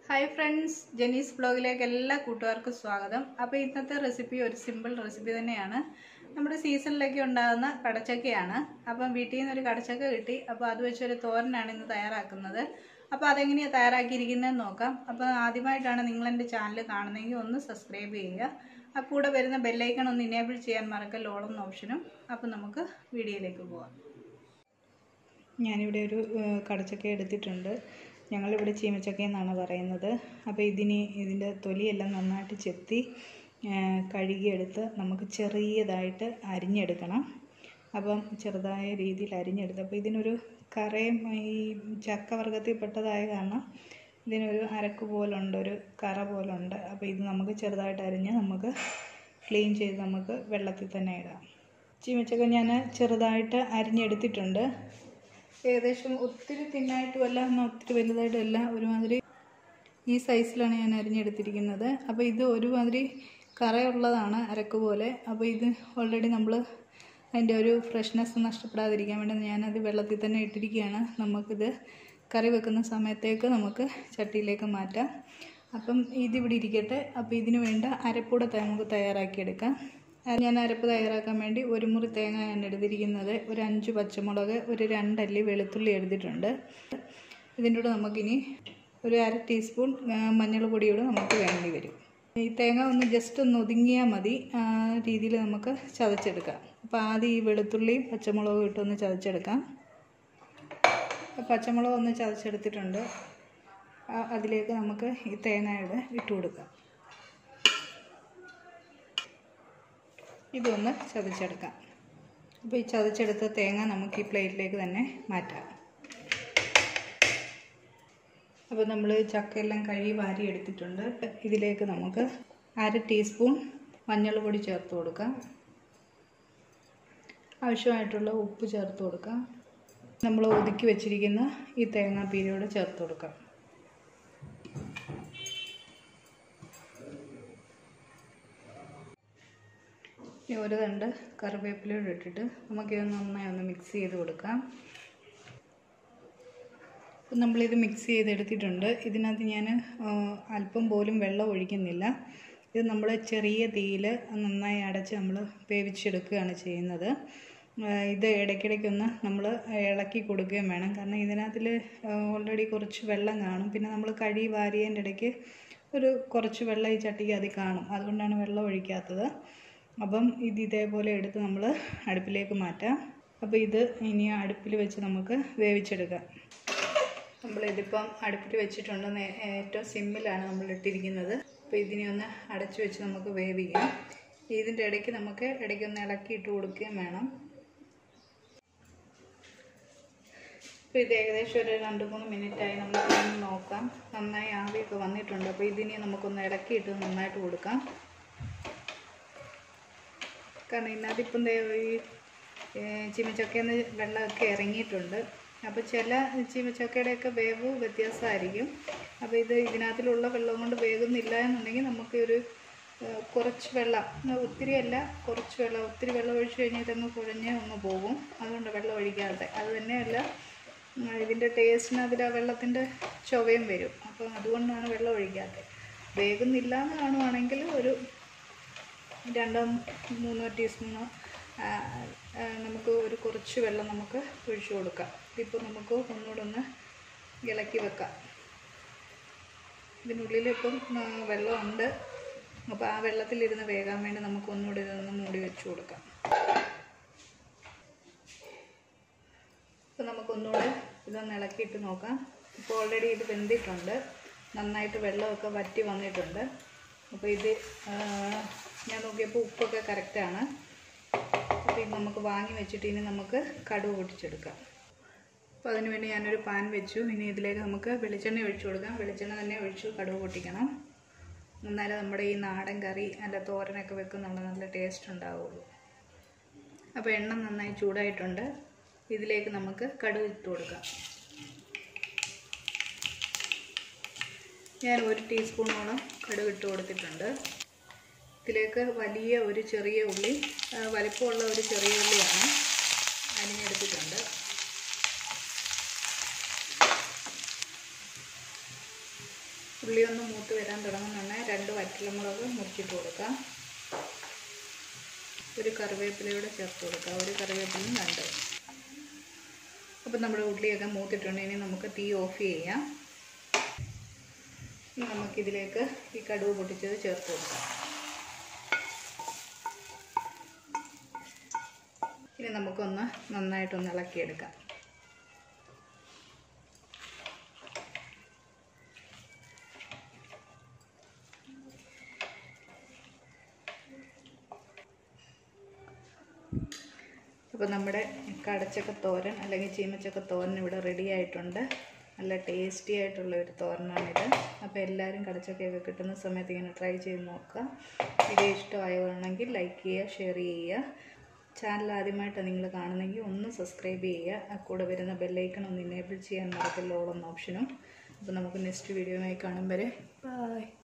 hi friends ജെനീസ് ബ്ലോഗിലേക്ക് എല്ലാ കൂട്ടുകാർക്കും സ്വാഗതം അപ്പോൾ ഇന്നത്തെ റെസിപ്പി ഒരു സിമ്പിൾ റെസിപ്പി തന്നെയാണ് നമ്മുടെ സീസണിലേക്ക് ഉണ്ടാകുന്ന കടച്ചക്കയാണ് അപ്പം വീട്ടിൽ നിന്ന് ഒരു കടച്ചക്ക കിട്ടി അപ്പോൾ അത് വെച്ചൊരു തോരനാണ് ഇന്ന് തയ്യാറാക്കുന്നത് അപ്പോൾ അതെങ്ങനെയാണ് തയ്യാറാക്കിയിരിക്കുന്നതെന്ന് നോക്കാം അപ്പോൾ ആദ്യമായിട്ടാണ് നിങ്ങൾ എൻ്റെ ചാനൽ കാണുന്നതെങ്കിൽ ഒന്ന് സബ്സ്ക്രൈബ് ചെയ്യുക ആ കൂടെ വരുന്ന ബെല്ലൈക്കൺ ഒന്ന് ഇനേബിൾ ചെയ്യാൻ മറക്കല്ല ഓളം ഓപ്ഷനും അപ്പോൾ നമുക്ക് വീഡിയോയിലേക്ക് പോകാം ഞാനിവിടെ ഒരു ഏഹ്, കടച്ചക്ക എടുത്തിട്ടുണ്ട് ഞങ്ങളിവിടെ ചീമച്ചക്ക എന്നാണ് പറയുന്നത് അപ്പോൾ ഇതിന് ഇതിൻ്റെ തൊലിയെല്ലാം നന്നായിട്ട് ചെത്തി ഏഹ്, കഴുകിയെടുത്ത് നമുക്ക് ചെറിയതായിട്ട് അരിഞ്ഞെടുക്കണം അപ്പം ചെറുതായ രീതിയിൽ അരിഞ്ഞെടുത്ത് അപ്പോൾ ഇതിനൊരു കറയും ഈ ചക്ക വർഗത്തിൽ പെട്ടതായ കാരണം ഇതിനൊരു അരക്ക് പോലുണ്ട് ഒരു കറ പോലുണ്ട് അപ്പോൾ ഇത് നമുക്ക് ചെറുതായിട്ട് അരിഞ്ഞ് നമുക്ക് ക്ലീൻ ചെയ്ത് നമുക്ക് വെള്ളത്തിൽ തന്നെ ഇടാം ചീമച്ചക്ക ഞാൻ ചെറുതായിട്ട് അരിഞ്ഞെടുത്തിട്ടുണ്ട് ഏകദേശം ഒത്തിരി തിന്നായിട്ടും അല്ല എന്നാൽ ഒത്തിരി വലുതായിട്ടും അല്ല ഒരുമാതിരി ഈ സൈസിലാണ് ഞാൻ അരിഞ്ഞെടുത്തിരിക്കുന്നത് അപ്പോൾ ഇത് ഒരുമാതിരി കറയുള്ളതാണ് അരക്ക് പോലെ അപ്പോൾ ഇത് ഓൾറെഡി നമ്മൾ അതിൻ്റെ ഒരു ഫ്രഷ്നെസ് നഷ്ടപ്പെടാതിരിക്കാൻ വേണ്ടി ഞാനത് വെള്ളത്തിൽ തന്നെ ഇട്ടിരിക്കുകയാണ് നമുക്കിത് കറി വെക്കുന്ന സമയത്തേക്ക് നമുക്ക് ചട്ടിയിലേക്ക് മാറ്റാം അപ്പം ഇതിവിടെ ഇരിക്കട്ടെ അപ്പോൾ ഇതിന് വേണ്ട അരപ്പൂടെ ത- നമുക്ക് തയ്യാറാക്കിയെടുക്കാം അത് ഞാൻ അരപ്പ് തയ്യാറാക്കാൻ വേണ്ടി ഒരു മുറി തേങ്ങ ഞാൻ എടുത്തിരിക്കുന്നത് ഒരു അഞ്ച് പച്ചമുളക് ഒരു രണ്ടല്ലി വെളുത്തുള്ളി എടുത്തിട്ടുണ്ട് ഇതിൻ്റെ കൂടെ നമുക്കിനി ഒരു അര ടീസ്പൂൺ ആ, മഞ്ഞൾ പൊടിയോട് നമുക്ക് വേണ്ടി വരും ഈ തേങ്ങ ഒന്ന് ജസ്റ്റ് ഒന്ന് ഒതുങ്ങിയാൽ മതി ആ രീതിയിൽ നമുക്ക് ചതച്ചെടുക്കാം അപ്പോൾ ആദ്യം ഈ വെളുത്തുള്ളിയും പച്ചമുളകും ഇട്ടൊന്ന് ചതച്ചെടുക്കാം പച്ചമുളക് ഒന്ന് ചതച്ചെടുത്തിട്ടുണ്ട് ആ, അതിലേക്ക് നമുക്ക് ഈ തേങ്ങയുടെ ഇട്ട് കൊടുക്കാം ഇതൊന്ന് ചതച്ചെടുക്കാം അപ്പോൾ ഈ ചതച്ചെടുത്ത തേങ്ങ നമുക്ക് ഈ പ്ലേറ്റിലേക്ക് തന്നെ മാറ്റാം അപ്പോൾ നമ്മൾ ചക്കയെല്ലാം കഴുകി വാരി എടുത്തിട്ടുണ്ട് ഇതിലേക്ക് നമുക്ക് അര ടീസ്പൂൺ മഞ്ഞൾ പൊടി ചേർത്ത് കൊടുക്കാം ആവശ്യമായിട്ടുള്ള ഉപ്പ് ചേർത്ത് കൊടുക്കാം നമ്മൾ ഒതുക്കി വെച്ചിരിക്കുന്ന ഈ തേങ്ങാപ്പീരോട് ചേർത്ത് കൊടുക്കാം ഇനി ഒരു തണ്ട് കറിവേപ്പിലയോട് ഇട്ടിട്ട് നമുക്കിത് നന്നായി ഒന്ന് മിക്സ് ചെയ്ത് കൊടുക്കാം അപ്പം നമ്മളിത് മിക്സ് ചെയ്തെടുത്തിട്ടുണ്ട് ഇതിനകത്ത് ഞാൻ അല്പം പോലും വെള്ളം ഒഴിക്കുന്നില്ല ഇത് നമ്മൾ ചെറിയ തീയിൽ നന്നായി അടച്ച് നമ്മൾ വേവിച്ചെടുക്കുകയാണ് ചെയ്യുന്നത് ആ, ഇത് ഇടയ്ക്കിടയ്ക്കൊന്ന് നമ്മൾ ഇളക്കി കൊടുക്കുകയും വേണം കാരണം ഇതിനകത്തിൽ ഓൾറെഡി കുറച്ച് വെള്ളം കാണും പിന്നെ നമ്മൾ കഴി വാരിയതിൻ്റെ ഇടയ്ക്ക് ഒരു കുറച്ച് വെള്ളം ഈ ചട്ടിക്ക് അതിൽ കാണും അതുകൊണ്ടാണ് വെള്ളം ഒഴിക്കാത്തത് അപ്പം ഇത് ഇതേപോലെ എടുത്ത് നമ്മൾ അടുപ്പിലേക്ക് മാറ്റാം അപ്പോൾ ഇത് ഇനി അടുപ്പിൽ വെച്ച് നമുക്ക് വേവിച്ചെടുക്കാം നമ്മളിതിപ്പം അടുപ്പിൽ വെച്ചിട്ടുണ്ട് നേ- ഏറ്റവും സിമ്മിലാണ് നമ്മൾ ഇട്ടിരിക്കുന്നത് അപ്പോൾ ഇതിനെ ഒന്ന് അടച്ചു വെച്ച് നമുക്ക് വേവിക്കാം ഇതിൻ്റെ ഇടയ്ക്ക് നമുക്ക് ഇടയ്ക്ക് ഒന്ന് ഇളക്കി ഇട്ട് കൊടുക്കുകയും വേണം അപ്പോൾ ഇത് ഏകദേശം ഒരു രണ്ട് മൂന്ന് മിനിറ്റായി നമുക്ക് ഒന്ന് നോക്കാം നന്നായി ആവിയൊക്കെ വന്നിട്ടുണ്ട് അപ്പോൾ ഇതിനെ നമുക്കൊന്ന് ഇളക്കിയിട്ട് നന്നായിട്ട് കൊടുക്കാം കാരണം ഇതിനകത്തിപ്പം ദേ ഈ ചീമച്ചക്കയിൽ നിന്ന് വെള്ളമൊക്കെ ഇറങ്ങിയിട്ടുണ്ട് അപ്പോൾ ചില ചീമച്ചക്കയുടെയൊക്കെ വേവ് വ്യത്യാസമായിരിക്കും അപ്പോൾ ഇത് ഇതിനകത്തിലുള്ള വെള്ളം കൊണ്ട് വേകുന്നില്ല എന്നുണ്ടെങ്കിൽ നമുക്ക് ഒരു ഏഹ്, കുറച്ച് വെള്ളം ഏഹ്, ഒത്തിരി അല്ല കുറച്ച് വെള്ളം ഒത്തിരി വെള്ളം ഒഴിച്ച് കഴിഞ്ഞാൽ ഇതങ്ങ് കുഴഞ്ഞ് അങ്ങ് പോകും അതുകൊണ്ട് വെള്ളം ഒഴിക്കാതെ അത് തന്നെയല്ല ഉം, ഇതിൻ്റെ ടേസ്റ്റിന് അതിൽ ആ വെള്ളത്തിൻ്റെ ചുവയും വരും അപ്പോൾ അതുകൊണ്ടാണ് വെള്ളം ഒഴിക്കാത്തത് വേകുന്നില്ല എന്ന് കാണുവാണെങ്കിൽ ഒരു രണ്ടോ മൂന്നോ ടീസ്പൂണോ ആ, ആ, നമുക്ക് ഒരു കുറച്ച് വെള്ളം നമുക്ക് ഒഴിച്ചു കൊടുക്കാം ഇതിപ്പോൾ നമുക്ക് ഒന്നുകൂടെ ഒന്ന് ഇളക്കി വെക്കാം ഇതിനുള്ളിൽ ഇപ്പം ആ, വെള്ളമുണ്ട് അപ്പോൾ ആ വെള്ളത്തിലിരുന്ന് വേകാൻ വേണ്ടി നമുക്ക് ഒന്നുകൂടി ഇതൊന്ന് മൂടി വെച്ച് കൊടുക്കാം അപ്പോൾ നമുക്കൊന്നുകൂടെ ഇതൊന്ന് ഇളക്കിയിട്ട് നോക്കാം ഇപ്പോൾ ഓൾറെഡി ഇത് വെന്തിട്ടുണ്ട് നന്നായിട്ട് വെള്ളമൊക്കെ വറ്റി വന്നിട്ടുണ്ട് അപ്പോൾ ഇത് ആ, ഞാൻ നോക്കിയപ്പോൾ ഉപ്പൊക്കെ കറക്റ്റാണ് അപ്പോൾ ഇത് നമുക്ക് വാങ്ങി വെച്ചിട്ട് ഇനി നമുക്ക് കടുവ് പൊട്ടിച്ചെടുക്കാം അപ്പോൾ അതിന് വേണ്ടി ഞാനൊരു പാൻ വെച്ചു ഇനി ഇതിലേക്ക് നമുക്ക് വെളിച്ചെണ്ണ ഒഴിച്ചു കൊടുക്കാം വെളിച്ചെണ്ണ തന്നെ ഒഴിച്ചു കടുവ് പൊട്ടിക്കണം എന്നാലേ നമ്മുടെ ഈ നാടൻ കറി നല്ല തോരനൊക്കെ വെക്കുന്നുള്ള നല്ല ടേസ്റ്റ് ഉണ്ടാവുള്ളൂ അപ്പോൾ എണ്ണ നന്നായി ചൂടായിട്ടുണ്ട് ഇതിലേക്ക് നമുക്ക് കടുക് ഇട്ട് കൊടുക്കാം ഞാൻ ഒരു ടീസ്പൂണോളം കടുക് ഇട്ട് കൊടുത്തിട്ടുണ്ട് ഇതിലേക്ക് വലിയ ഒരു ചെറിയ ഉള്ളി ആ, വലിപ്പമുള്ള ഒരു ചെറിയ ഉള്ളിയാണ് അരിഞ്ഞെടുത്തിട്ടുണ്ട് ഉള്ളി ഒന്ന് മൂത്ത് വരാൻ തുടങ്ങുന്നുണ്ടെങ്കിൽ രണ്ട് വറ്റൽമുളക് മുറിച്ചിട്ട് കൊടുക്കാം ഒരു കറിവേപ്പിലയൂടെ ചേർത്ത് കൊടുക്കാം ഒരു കറിവേപ്പിലയും രണ്ട് അപ്പം നമ്മുടെ ഉള്ളിയൊക്കെ മൂത്തിട്ടുണ്ട് ഇനി നമുക്ക് തീ ഓഫ് ചെയ്യാം ഇനി നമുക്കിതിലേക്ക് ഈ കടുവ് പൊട്ടിച്ചത് ചേർത്ത് കൊടുക്കാം ഇനി നമുക്കൊന്ന് നന്നായിട്ടൊന്ന് ഇളക്കിയെടുക്കാം അപ്പോൾ നമ്മുടെ കടച്ചക്ക തോരൻ അല്ലെങ്കിൽ ചീമച്ചക്ക തോരൻ ഇവിടെ റെഡി ആയിട്ടുണ്ട് നല്ല ടേസ്റ്റി ആയിട്ടുള്ള ഒരു തോരനാണിത് അപ്പോൾ എല്ലാവരും കടച്ചക്കയൊക്കെ കിട്ടുന്ന സമയത്ത് ഇങ്ങനെ ട്രൈ ചെയ്ത് നോക്കുക വീഡിയോ ഇഷ്ടമായതാണെങ്കിൽ ലൈക്ക് ചെയ്യുക ഷെയർ ചെയ്യുക ചാനൽ ആദ്യമായിട്ടാണ് നിങ്ങൾ കാണുന്നെങ്കിൽ ഒന്ന് സബ്സ്ക്രൈബ് ചെയ്യുക ആ കൂടെ വരുന്ന ബെല്ലൈക്കൺ ഒന്ന് ഇനേബിൾ ചെയ്യാൻ മറക്കല്ലോ എന്ന ഓപ്ഷനും അപ്പോൾ നമുക്ക് നെക്സ്റ്റ് വീഡിയോയുമായി കാണും വരെ ബൈ